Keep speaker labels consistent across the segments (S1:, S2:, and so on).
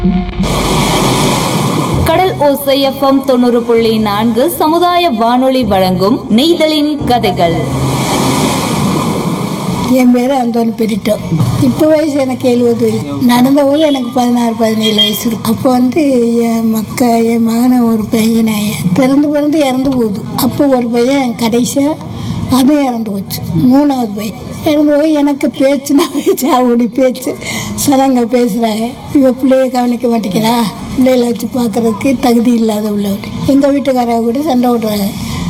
S1: கடல் ஓசை எஃப்எம் தொண்ணூறு புள்ளி நான்கு சமுதாய வானொலி வழங்கும் நெய்தலின் கதைகள்
S2: என் பேர் அந்தோனி பெரிட்டோ இப்போ வயசு எனக்கு எழுபது வயசு நடந்த போது எனக்கு பதினாறு பதினேழு வயசு இருக்கும் அப்போ வந்து என் மக்க என் மகனை ஒரு பையனை பிறந்து பிறந்து இறந்து போகுது அப்போ ஒரு பையன் கடைசியாக அதுவும் இறந்து போச்சு மூணாவது பையன் இறந்து போய் எனக்கு பேச்சுனா பேச்சு அவளுடைய பேச்சு சடங்க பேசுகிறாங்க இவ பிள்ளைய கவனிக்க மாட்டேங்கிறா பிள்ளைகளை வச்சு பார்க்கறதுக்கு தகுதி இல்லாத உள்ளவர் எங்கள் வீட்டுக்காரங்க கூட சண்டை விடுறாங்க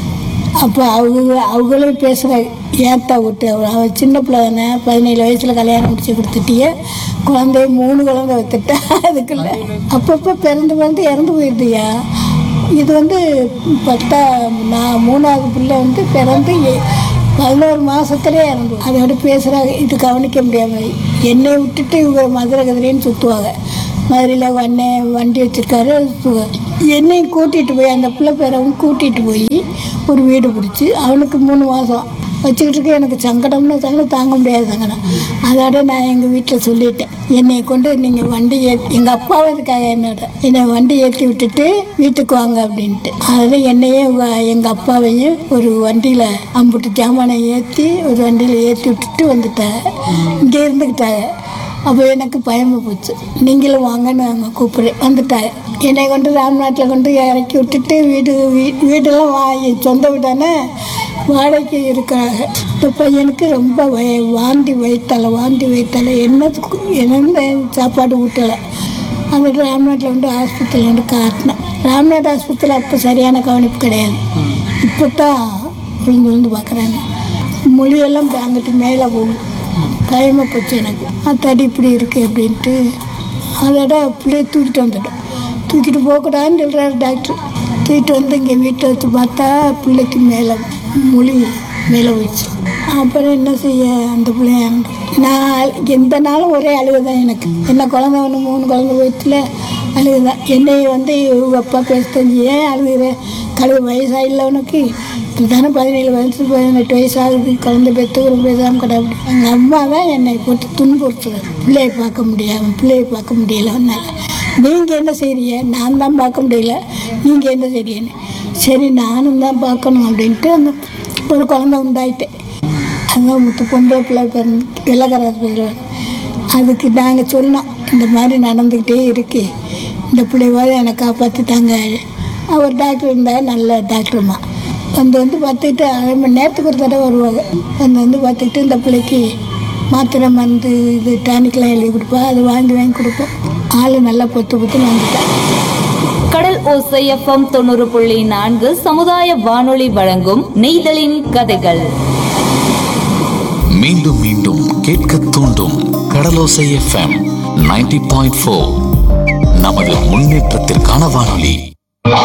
S2: அப்போ அவங்க அவங்களும் பேசுகிறாங்க ஏத்தா விட்டு அவ அவ சின்ன பிள்ளை தானே பதினேழு வயசில் கல்யாணம் முடிச்சு கொடுத்துட்டிய குழந்தைய மூணு குழந்தை வைத்துட்டா அதுக்குள்ள அப்பப்போ பிறந்து பிறந்து இறந்து போயிடுதியா இது வந்து பத்தா நான் மூணாவது பிள்ளை வந்து பிறந்து எ- பதினோரு மாதத்துலேயே இறந்து அதோட பேசுகிறாங்க இது கவனிக்க முடியாமல் என்னை விட்டுட்டு இவங்க மதுரை கதிரின்னு சுற்றுவாங்க மதுரையில் வண்ணே வண்டி வச்சுருக்காரு என்னையும் கூட்டிகிட்டு போய் அந்த பிள்ளை பேரவும் கூட்டிகிட்டு போய் ஒரு வீடு பிடிச்சி அவனுக்கு மூணு மாதம் வச்சுக்கிட்டு இருக்க எனக்கு சங்கடம்னு சங்கடம் தாங்க முடியாது சங்கடம் அதோட நான் எங்கள் வீட்டில் சொல்லிட்டேன் என்னை கொண்டு நீங்கள் வண்டி ஏ எங்கள் அப்பாவும் இருக்காங்க என்னோட என்னை வண்டி ஏற்றி விட்டுட்டு வீட்டுக்கு வாங்க அப்படின்ட்டு அதில் என்னையே எங்கள் அப்பாவையும் ஒரு வண்டியில் அம்புட்டு ஜாமானை ஏற்றி ஒரு வண்டியில் ஏற்றி விட்டுட்டு வந்துட்டாங்க இங்கே இருந்துக்கிட்டாங்க அப்போ எனக்கு பயமா போச்சு நீங்களும் வாங்கன்னு அவங்க கூப்பிடு வந்துட்டாங்க என்னை கொண்டு ராம்நாட்டில் கொண்டு இறக்கி விட்டுட்டு வீடு வீ- வீடெல்லாம் வா என் சொந்த வீடானே வாடகைக்கு இருக்காங்க இந்த பையனுக்கு ரொம்ப வய வாந்தி வைத்தால வாந்தி வைத்தால என்ன என்ன சாப்பாடு ஊட்டலை அந்த ராம்நாட்டில் வந்து ஆஸ்பத்திரியில் வந்து காட்டினேன் ராம்நாத் ஆஸ்பத்திரியில் அப்போ சரியான கவனிப்பு கிடையாது இப்போ தான் விழுந்து விழுந்து பார்க்குறாங்க மொழியெல்லாம் அங்கிட்டு மேலே போகும் பயமாக போச்சு எனக்கு அத்தாடி இப்படி இருக்கு அப்படின்ட்டு அதோட அப்படியே தூக்கிட்டு வந்துட்டோம் தூக்கிட்டு போகக்கூடாதுன்னு சொல்கிறாரு டாக்டர் தூக்கிட்டு வந்து இங்கே வீட்டை வச்சு பார்த்தா பிள்ளைக்கு மேலே மொழி மேலே போயிடுச்சு அப்புறம் என்ன செய்ய அந்த பிள்ளைய இறந்து. நான் அழு- எந்த நாளும் ஒரே அழுகு தான் எனக்கு என்ன குழந்தை ஒன்று மூணு குழந்தை வயிற்றுல அழுகுதான் என்னை வந்து இவங்க அப்பா பேச தெரிஞ்சு ஏன் அழுகுற கழுவு வயசாயில்ல உனக்கு இப்போதானே பதினேழு வயசு பதினெட்டு வயசு ஆகுது குழந்தை பெற்று ஒரு பேசாமல் கடை எங்கள் அம்மா தான் என்னை போட்டு துன்புறுத்துறது பிள்ளையை பார்க்க முடியாமல் பிள்ளையை பார்க்க முடியல ஒன்றால் நீங்கள் என்ன செய்றீங்க நான் தான் பார்க்க முடியல நீங்கள் என்ன செய்றீங்கன்னு சரி நானும் தான் பார்க்கணும் அப்படின்ட்டு அந்த ஒரு குழந்தை உண்டாயிட்டேன் அதான் முத்து பொம்பளை பிள்ளை பிறந்து வெள்ளக்கார பிள்ளை அதுக்கு நாங்கள் சொன்னோம் இந்த மாதிரி நடந்துக்கிட்டே இருக்கு இந்த பிள்ளைவாத என்னை காப்பாற்றிட்டாங்க அவர் டாக்டர் இருந்தால் நல்ல டாக்டர்மா வந்து வந்து பார்த்துக்கிட்டு அரை மணி நேரத்துக்கு ஒரு தடவை வருவாங்க வந்து வந்து பார்த்துக்கிட்டு இந்த பிள்ளைக்கு மாத்திரை மருந்து இது டானிக்லாம் எழுதி கொடுப்பா அது வாங்கி வாங்கி கொடுப்போம் ஆள் நல்லா பொத்து பொத்து வந்துட்டேன்
S1: கடல் ஓசை எஃப்எம் தொண்ணூறு புள்ளி நான்கு சமுதாய வானொலி வழங்கும் நெய்தலின் கதைகள்
S3: மீண்டும் மீண்டும் கேட்க தூண்டும் Kadalosai FM ninety point four நமது முன்னேற்றத்திற்கான வானொலி